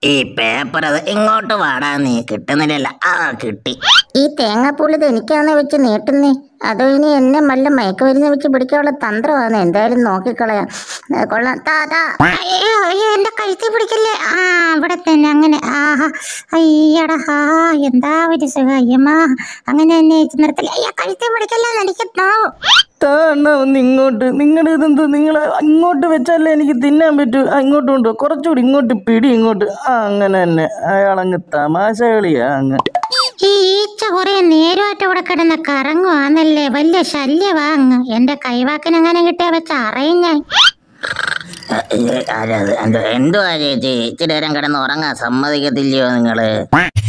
ഈ പേപ്പർ അത് ഇങ്ങോട്ട് വാടാ നീ കിട്ടുന്നില്ലല്ല ആ കിട്ടി ഈ തേങ്ങാപ്പൂളി ഇത് എനിക്കാന്ന് വെച്ച് നീട്ടുന്നേ അതോ ഇനി എന്നെ വല്ല മയക്കുമരുന്ന് വെച്ച് പിടിക്കാനുള്ള തന്ത്രമാണ് എന്തായാലും നോക്കിക്കളയാം ഏ, കൊള്ളാം താ താ അയ്യോ അയ്യോ എന്റെ കഴുത്തി പിടിക്കല്ലേ ആ ഇവിടെ തന്നെ അങ്ങനെ ആഹാ അയ്യടാ ആ എന്താ ഒരു സുഖം അയ്യമ്മാ അങ്ങനെ തന്നെ വെച്ച് നിർത്തല്ലേ അയ്യോ കഴുത്തി പിടിക്കല്ലേ എനിക്ക് നോവും താണ്ണ ഒന്ന് ഇങ്ങോട്ട് നിങ്ങളുടെ ഇതെന്ത് നിങ്ങൾ ഇങ്ങോട്ട് വെച്ചാലേ എനിക്ക് തിന്നാൻ പറ്റൂ ആ, ഇങ്ങോട്ട് കൊണ്ടു കുറച്ചുകൂടി ഇങ്ങോട്ട് പിടി ഇങ്ങോട്ട് ആ അങ്ങനെ തന്നെ അയാളങ്ങ് തമാശ കളിയാ അങ്ങ് ഈ ഈച്ച കുറെ നേരമായിട്ട് ഇവിടെ കിടന്ന് കറങ്ങുവാന്നല്ലേ വലിയ ശല്യവാ അങ്ങ് എന്റെ കൈവാക്കിനെങ്ങനെ കിട്ടിയ വെച്ച് അറിയും ഞാൻ ഏ, ഏ, ആരാ അത്? എന്ത് എന്തുവാ ചേച്ചി ഇച്ചിരി നേരം കിടന്ന് ഉറങ്ങാൻ സമ്മതിക്കത്തില്ലയോ നിങ്ങള്